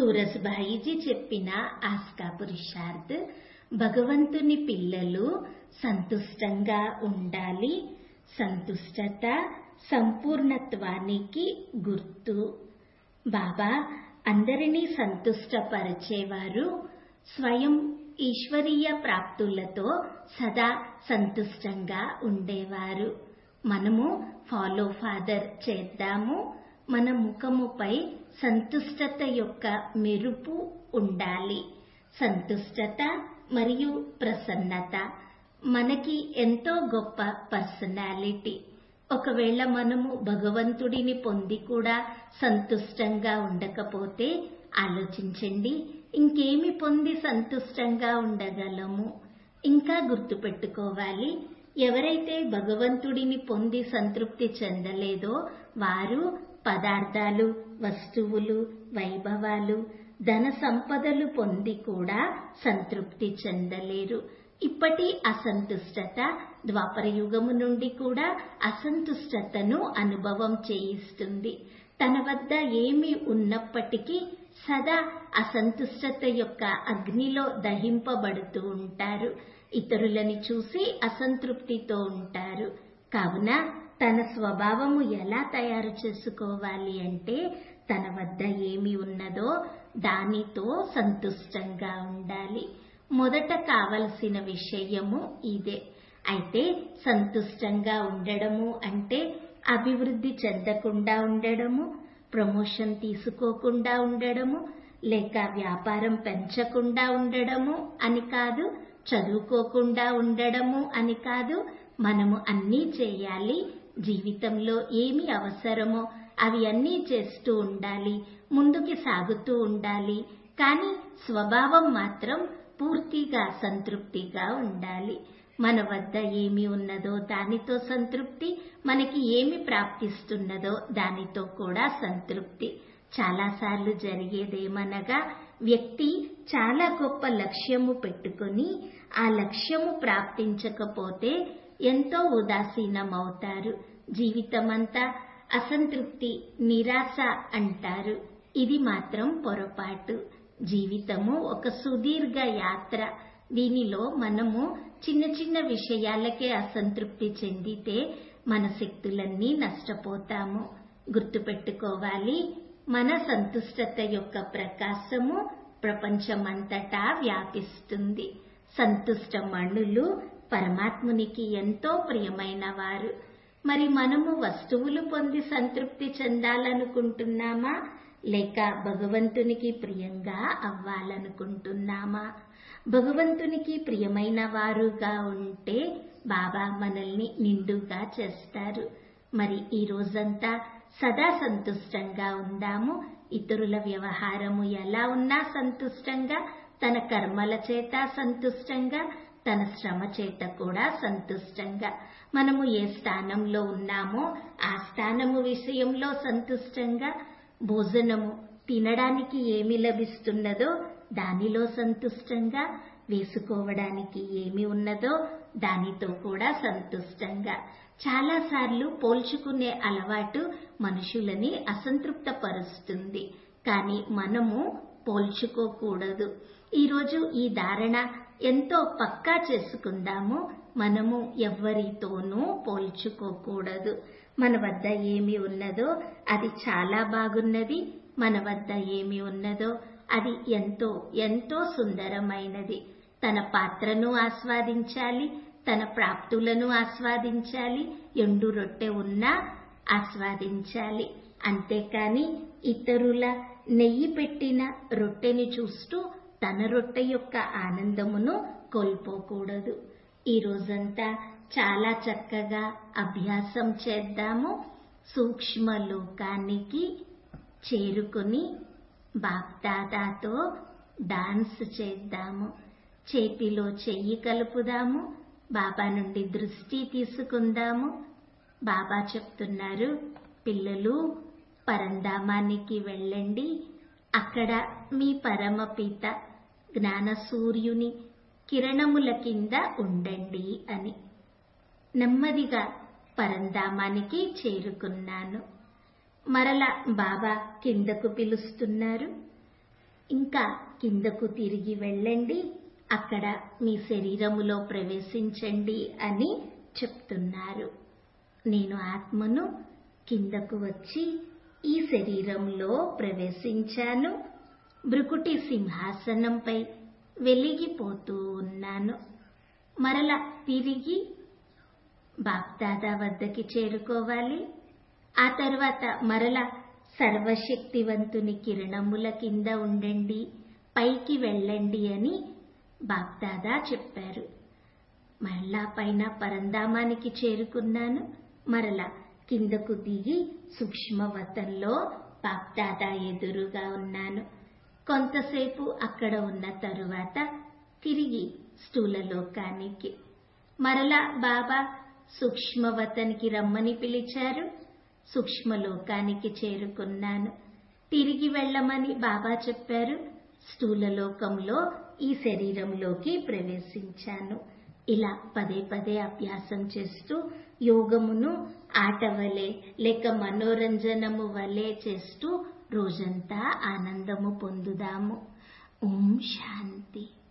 సూరజ్భాయిజీ చెప్పిన ఆస్కా పురుషార్థ్ భగవంతుని పిల్లలు సంతుష్టంగా ఉండాలి సంతుష్టత సంపూర్ణత్వానికి గుర్తు బాబా అందరినీ సంతుష్టపరిచేవారు స్వయం ఈశ్వరీయ ప్రాప్తులతో సదా సంతుష్టంగా ఉండేవారు మనము ఫాలో ఫాదర్ చేద్దాము మన ముఖముపై సంతుష్టత యొక్క మెరుపు ఉండాలి సంతుష్టత మరియు ప్రసన్నత మనకి ఎంతో గొప్ప పర్సనాలిటీ ఒకవేళ మనము భగవంతుడిని పొంది కూడా సంతుష్టంగా ఉండకపోతే ఆలోచించండి ఇంకేమి పొంది సంతుష్టంగా ఉండగలము ఇంకా గుర్తుపెట్టుకోవాలి ఎవరైతే భగవంతుడిని పొంది సంతృప్తి చెందలేదో వారు పదార్థాలు వస్తువులు వైభవాలు ధన సంపదలు పొంది కూడా సంతృప్తి చెందలేరు ఇప్పటి అసంతుష్టత ద్వాపర యుగము నుండి కూడా అసంతుష్టతను అనుభవం చేయిస్తుంది తన వద్ద ఏమి ఉన్నప్పటికీ సదా అసంతుష్టత యొక్క అగ్నిలో దహింపబడుతూ ఉంటారు ఇతరులని చూసి అసంతృప్తితో ఉంటారు కావున తన స్వభావము ఎలా తయారు చేసుకోవాలి అంటే తన వద్ద ఏమి ఉన్నదో దానితో సంతుష్టంగా ఉండాలి మొదట కావలసిన విషయము ఇదే అయితే సంతుష్టంగా ఉండడము అంటే అభివృద్ధి చెందకుండా ఉండడము ప్రమోషన్ తీసుకోకుండా ఉండడము లేక వ్యాపారం పెంచకుండా ఉండడము అని కాదు చదువుకోకుండా ఉండడము అని కాదు మనము అన్నీ చేయాలి జీవితంలో ఏమి అవసరమో అవి అన్నీ చేస్తూ ఉండాలి ముందుకి సాగుతూ ఉండాలి కానీ స్వభావం మాత్రం పూర్తిగా సంతృప్తిగా ఉండాలి మన వద్ద ఏమి ఉన్నదో దానితో సంతృప్తి మనకి ఏమి ప్రాప్తిస్తున్నదో దానితో కూడా సంతృప్తి చాలాసార్లు జరిగేదేమనగా వ్యక్తి చాలా గొప్ప లక్ష్యము పెట్టుకొని ఆ లక్ష్యము ప్రాప్తించకపోతే ఎంతో ఉదాసీనమవుతారు జీవితమంతా అసంతృప్తి నిరాశ అంటారు ఇది మాత్రం పొరపాటు జీవితము ఒక సుదీర్ఘ యాత్ర దీనిలో మనము చిన్న చిన్న విషయాలకే అసంతృప్తి చెందితే మన శక్తులన్నీ నష్టపోతాము గుర్తుపెట్టుకోవాలి మన సంతుష్టత యొక్క ప్రకాశము ప్రపంచమంతటా వ్యాపిస్తుంది సంతుష్ట మణులు పరమాత్మునికి ఎంతో ప్రియమైన వారు మరి మనము వస్తువులు పొంది సంతృప్తి చెందాలనుకుంటున్నామా లేక భగవంతునికి ప్రియంగా అవ్వాలనుకుంటున్నామా భగవంతునికి ప్రియమైన వారుగా ఉంటే బాబా మనల్ని నిండుగా చేస్తారు మరి ఈ రోజంతా సదా సంతుష్టంగా ఉందాము ఇతరుల వ్యవహారము ఎలా ఉన్నా సంతుష్టంగా తన కర్మల చేత సంతుష్టంగా తన శ్రమ చేత కూడా సంతుష్టంగా మనము ఏ స్థానంలో ఉన్నామో ఆ స్థానము విషయంలో సంతుష్టంగా భోజనము తినడానికి ఏమి లభిస్తున్నదో దానిలో సంతుష్టంగా వేసుకోవడానికి ఏమి ఉన్నదో దానితో కూడా సంతుష్టంగా చాలాసార్లు పోల్చుకునే అలవాటు మనుషులని అసంతృప్తపరుస్తుంది కానీ మనము పోల్చుకోకూడదు ఈరోజు ఈ ధారణ ఎంతో పక్కా చేసుకుందాము మనము ఎవ్వరితోనూ పోల్చుకోకూడదు మన వద్ద ఏమి ఉన్నదో అది చాలా బాగున్నది మన వద్ద ఏమి ఉన్నదో అది ఎంతో ఎంతో సుందరమైనది తన పాత్రను ఆస్వాదించాలి తన ప్రాప్తులను ఆస్వాదించాలి ఎండు రొట్టె ఉన్నా ఆస్వాదించాలి అంతేకాని ఇతరుల నెయ్యి పెట్టిన రొట్టెని చూస్తూ తన రొట్టె యొక్క ఆనందమును కోల్పోకూడదు ఈ రోజంతా చాలా చక్కగా అభ్యాసం చేద్దాము సూక్ష్మ లోకానికి చేరుకుని బాప్దాదాతో డాన్స్ చేద్దాము చేతిలో చెయ్యి కలుపుదాము బాబా నుండి దృష్టి తీసుకుందాము బాబా చెప్తున్నారు పిల్లలు పరంధామానికి వెళ్ళండి అక్కడ మీ పరమపిత జ్ఞాన సూర్యుని కిరణముల కింద ఉండండి అని నెమ్మదిగా పరంధామానికి చేరుకున్నాను మరల బాబా కిందకు పిలుస్తున్నారు ఇంకా కిందకు తిరిగి వెళ్ళండి అక్కడ మీ శరీరములో ప్రవేశించండి అని చెప్తున్నారు నేను ఆత్మను కిందకు వచ్చి ఈ శరీరంలో ప్రవేశించాను భృకుటి సింహాసనంపై వెలిగిపోతూ ఉన్నాను మరల తిరిగి బాప్దాదా వద్దకి చేరుకోవాలి ఆ తర్వాత మరల సర్వశక్తివంతుని కిరణముల కింద ఉండండి పైకి వెళ్ళండి అని బాప్దాదా చెప్పారు మళ్ళా పైన పరంధామానికి చేరుకున్నాను మరలా కిందకు దిగి సూక్ష్మవతంలో బాప్దాదా ఎదురుగా ఉన్నాను కొంతసేపు అక్కడ ఉన్న తరువాత తిరిగి స్థూలలోకానికి మరలా బాబా సూక్ష్మవతనికి రమ్మని పిలిచారు సూక్ష్మలోకానికి చేరుకున్నాను తిరిగి వెళ్ళమని బాబా చెప్పారు స్థూలలోకంలో ఈ శరీరంలోకి ప్రవేశించాను ఇలా పదే పదే అభ్యాసం చేస్తూ యోగమును ఆట వలె లేక మనోరంజనము వలె చేస్తూ రోజంతా ఆనందము పొందుదాము ఓం శాంతి